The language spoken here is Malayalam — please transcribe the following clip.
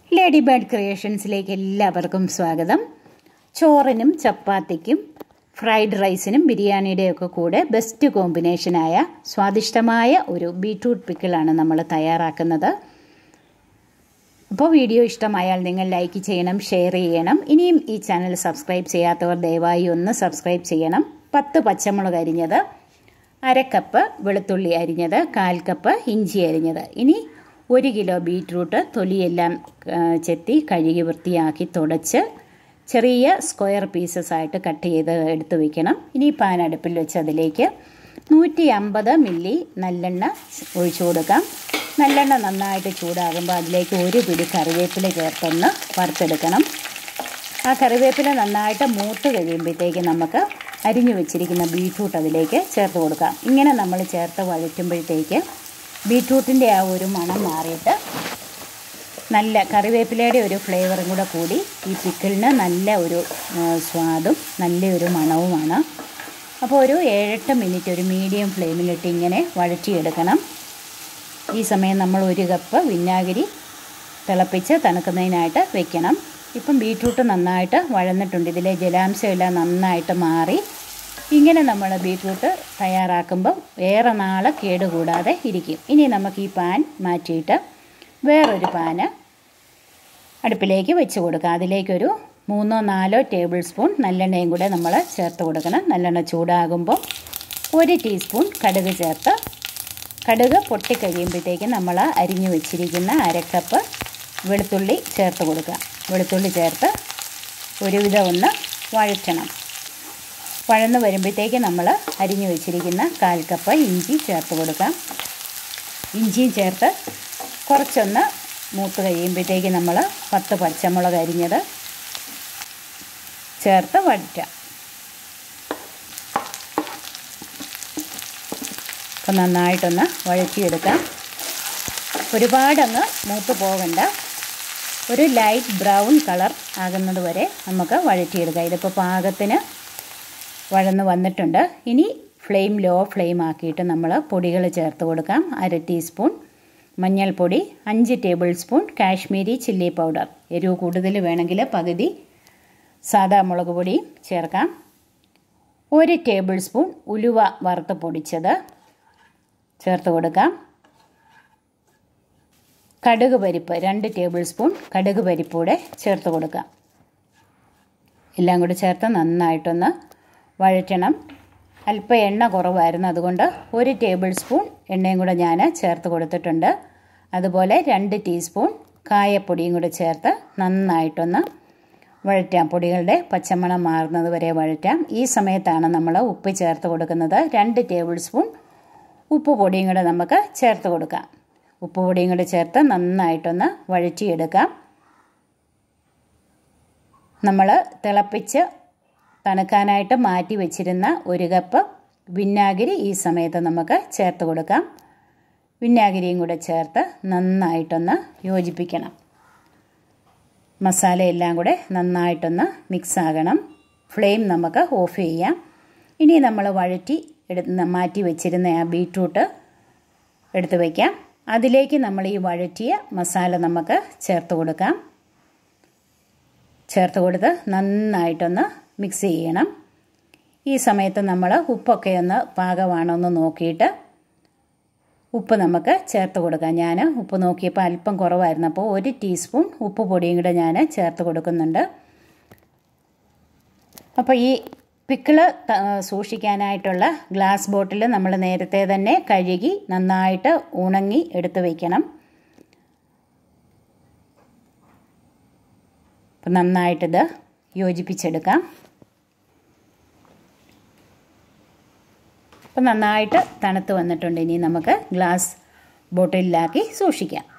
ലേഡി ബേർഡ് ക്രിയേഷൻസിലേക്ക് എല്ലാവർക്കും സ്വാഗതം ചോറിനും ചപ്പാത്തിക്കും ഫ്രൈഡ് റൈസിനും ബിരിയാണിയുടെയൊക്കെ കൂടെ ബെസ്റ്റ് കോമ്പിനേഷനായ സ്വാദിഷ്ടമായ ഒരു ബീട്രൂട്ട് പിക്കിളാണ് നമ്മൾ തയ്യാറാക്കുന്നത് അപ്പോൾ വീഡിയോ ഇഷ്ടമായാൽ നിങ്ങൾ ലൈക്ക് ചെയ്യണം ഷെയർ ചെയ്യണം ഇനിയും ഈ ചാനൽ സബ്സ്ക്രൈബ് ചെയ്യാത്തവർ ദയവായി ഒന്ന് സബ്സ്ക്രൈബ് ചെയ്യണം പത്ത് പച്ചമുളക് അരിഞ്ഞത് അരക്കപ്പ് വെളുത്തുള്ളി അരിഞ്ഞത് കാൽ കപ്പ് ഇഞ്ചി അരിഞ്ഞത് ഇനി ഒരു കിലോ ബീറ്റ്റൂട്ട് തൊലിയെല്ലാം ചെത്തി കഴുകി വൃത്തിയാക്കി തുടച്ച് ചെറിയ സ്ക്വയർ പീസസ് ആയിട്ട് കട്ട് ചെയ്ത് എടുത്ത് വയ്ക്കണം ഇനി പാൻ അടുപ്പിൽ വെച്ച് അതിലേക്ക് നൂറ്റി അമ്പത് മില്ലി നല്ലെണ്ണ ഒഴിച്ചു കൊടുക്കാം നല്ലെണ്ണ നന്നായിട്ട് ചൂടാകുമ്പോൾ അതിലേക്ക് ഒരു പിടി കറിവേപ്പില ചേർത്തൊന്ന് വറുത്തെടുക്കണം ആ കറിവേപ്പില നന്നായിട്ട് മൂത്ത് കഴിയുമ്പോഴത്തേക്ക് നമുക്ക് അരിഞ്ഞു വെച്ചിരിക്കുന്ന ബീട്രൂട്ട് അതിലേക്ക് ചേർത്ത് കൊടുക്കാം ഇങ്ങനെ നമ്മൾ ചേർത്ത് വഴറ്റുമ്പോഴത്തേക്ക് ബീട്രൂട്ടിൻ്റെ ആ ഒരു മണം മാറിയിട്ട് നല്ല കറിവേപ്പിലയുടെ ഒരു ഫ്ലേവറും കൂടെ കൂടി ഈ പിക്കിളിന് നല്ല ഒരു സ്വാദും നല്ലൊരു മണവുമാണ് അപ്പോൾ ഒരു ഏഴെട്ട് മിനിറ്റ് ഒരു മീഡിയം ഫ്ലെയിമിലിട്ട് ഇങ്ങനെ വഴറ്റിയെടുക്കണം ഈ സമയം നമ്മൾ ഒരു കപ്പ് വിനാഗിരി തിളപ്പിച്ച് തണുക്കുന്നതിനായിട്ട് വെക്കണം ഇപ്പം ബീട്രൂട്ട് നന്നായിട്ട് വഴന്നിട്ടുണ്ട് ഇതിലെ ജലാംശമെല്ലാം നന്നായിട്ട് മാറി ഇങ്ങനെ നമ്മൾ ബീട്രൂട്ട് തയ്യാറാക്കുമ്പം ഏറെ നാൾ കേടുകൂടാതെ ഇരിക്കും ഇനി നമുക്ക് ഈ പാൻ മാറ്റിയിട്ട് വേറൊരു പാന് അടുപ്പിലേക്ക് വെച്ച് കൊടുക്കുക അതിലേക്കൊരു മൂന്നോ നാലോ ടേബിൾ സ്പൂൺ നല്ലെണ്ണയും കൂടെ നമ്മൾ ചേർത്ത് കൊടുക്കണം നല്ലെണ്ണ ചൂടാകുമ്പോൾ ഒരു ടീസ്പൂൺ കടുക് ചേർത്ത് കടുക് പൊട്ടിക്കഴിയുമ്പോഴത്തേക്ക് നമ്മൾ അരിഞ്ഞു വെച്ചിരിക്കുന്ന അരക്കപ്പ് വെളുത്തുള്ളി ചേർത്ത് കൊടുക്കുക വെളുത്തുള്ളി ചേർത്ത് ഒരുവിധം ഒന്ന് വഴറ്റണം വഴന്ന് വരുമ്പോഴത്തേക്ക് നമ്മൾ അരിഞ്ഞു വെച്ചിരിക്കുന്ന കാൽ കപ്പ് ഇഞ്ചി ചേർത്ത് കൊടുക്കാം ഇഞ്ചിയും ചേർത്ത് കുറച്ചൊന്ന് മൂത്ത് കഴിയുമ്പോഴത്തേക്ക് നമ്മൾ പത്ത് പച്ചമുളക് അരിഞ്ഞത് ചേർത്ത് വഴറ്റാം അപ്പം നന്നായിട്ടൊന്ന് വഴറ്റിയെടുക്കാം ഒരുപാടങ്ങ് മൂത്ത് പോകണ്ട ഒരു ലൈറ്റ് ബ്രൗൺ കളർ ആകുന്നത് വരെ നമുക്ക് വഴറ്റിയെടുക്കാം ഇതിപ്പോൾ പാകത്തിന് വഴന്ന് വന്നിട്ടുണ്ട് ഇനി ഫ്ലെയിം ലോ ഫ്ലെയിം ആക്കിയിട്ട് നമ്മൾ പൊടികൾ ചേർത്ത് കൊടുക്കാം അര ടീസ്പൂൺ മഞ്ഞൾപ്പൊടി അഞ്ച് tablespoon Kashmiri chilli powder എരിവ് കൂടുതൽ വേണമെങ്കിൽ പകുതി സാദാ മുളക് പൊടി ചേർക്കാം ഒരു ടേബിൾ സ്പൂൺ ഉലുവ വറുത്ത് പൊടിച്ചത് ചേർത്ത് കൊടുക്കാം കടുക് പരിപ്പ് രണ്ട് ടേബിൾ സ്പൂൺ കടുക് പരിപ്പ് കൂടെ ചേർത്ത് കൊടുക്കാം എല്ലാം കൂടി ചേർത്ത് നന്നായിട്ടൊന്ന് വഴറ്റണം അല്പം എണ്ണ കുറവായിരുന്നു അതുകൊണ്ട് ഒരു ടേബിൾ സ്പൂൺ എണ്ണയും കൂടെ ഞാൻ ചേർത്ത് കൊടുത്തിട്ടുണ്ട് അതുപോലെ രണ്ട് ടീസ്പൂൺ കായപ്പൊടിയും കൂടെ ചേർത്ത് നന്നായിട്ടൊന്ന് വഴറ്റാം പൊടികളുടെ പച്ചമണം മാറുന്നത് വരെ വഴറ്റാം ഈ സമയത്താണ് നമ്മൾ ഉപ്പ് ചേർത്ത് കൊടുക്കുന്നത് രണ്ട് ടേബിൾ സ്പൂൺ ഉപ്പ് പൊടിയും കൂടെ നമുക്ക് ചേർത്ത് കൊടുക്കാം ഉപ്പ് പൊടിയും കൂടെ ചേർത്ത് നന്നായിട്ടൊന്ന് വഴറ്റിയെടുക്കാം നമ്മൾ തിളപ്പിച്ച് തണുക്കാനായിട്ട് മാറ്റി വെച്ചിരുന്ന ഒരു കപ്പ് വിനാഗിരി ഈ സമയത്ത് നമുക്ക് ചേർത്ത് കൊടുക്കാം വിനാഗിരിയും കൂടെ ചേർത്ത് നന്നായിട്ടൊന്ന് യോജിപ്പിക്കണം മസാലയെല്ലാം കൂടെ നന്നായിട്ടൊന്ന് മിക്സ് ആകണം ഫ്ലെയിം നമുക്ക് ഓഫ് ചെയ്യാം ഇനി നമ്മൾ വഴറ്റി എടുത്ത് മാറ്റി വെച്ചിരുന്ന ആ ബീട്രൂട്ട് എടുത്ത് വയ്ക്കാം അതിലേക്ക് നമ്മൾ ഈ വഴറ്റിയ മസാല നമുക്ക് ചേർത്ത് കൊടുക്കാം ചേർത്ത് കൊടുത്ത് നന്നായിട്ടൊന്ന് മിക്സ് ചെയ്യണം ഈ സമയത്ത് നമ്മൾ ഉപ്പൊക്കെ ഒന്ന് പാകമാണോ എന്ന് നോക്കിയിട്ട് ഉപ്പ് നമുക്ക് ചേർത്ത് കൊടുക്കാം ഞാൻ ഉപ്പ് നോക്കിയപ്പോൾ അല്പം കുറവായിരുന്നു അപ്പോൾ ഒരു ടീസ്പൂൺ ഉപ്പ് പൊടിയും കൂടെ ഞാൻ ചേർത്ത് കൊടുക്കുന്നുണ്ട് അപ്പോൾ ഈ പിക്കിള് സൂക്ഷിക്കാനായിട്ടുള്ള ഗ്ലാസ് ബോട്ടിൽ നമ്മൾ നേരത്തെ തന്നെ കഴുകി നന്നായിട്ട് ഉണങ്ങി എടുത്ത് വയ്ക്കണം അപ്പം നന്നായിട്ടിത് യോജിപ്പിച്ചെടുക്കാം അപ്പം നന്നായിട്ട് തണുത്ത് വന്നിട്ടുണ്ട് ഇനി നമുക്ക് ഗ്ലാസ് ബോട്ടിലാക്കി സൂക്ഷിക്കാം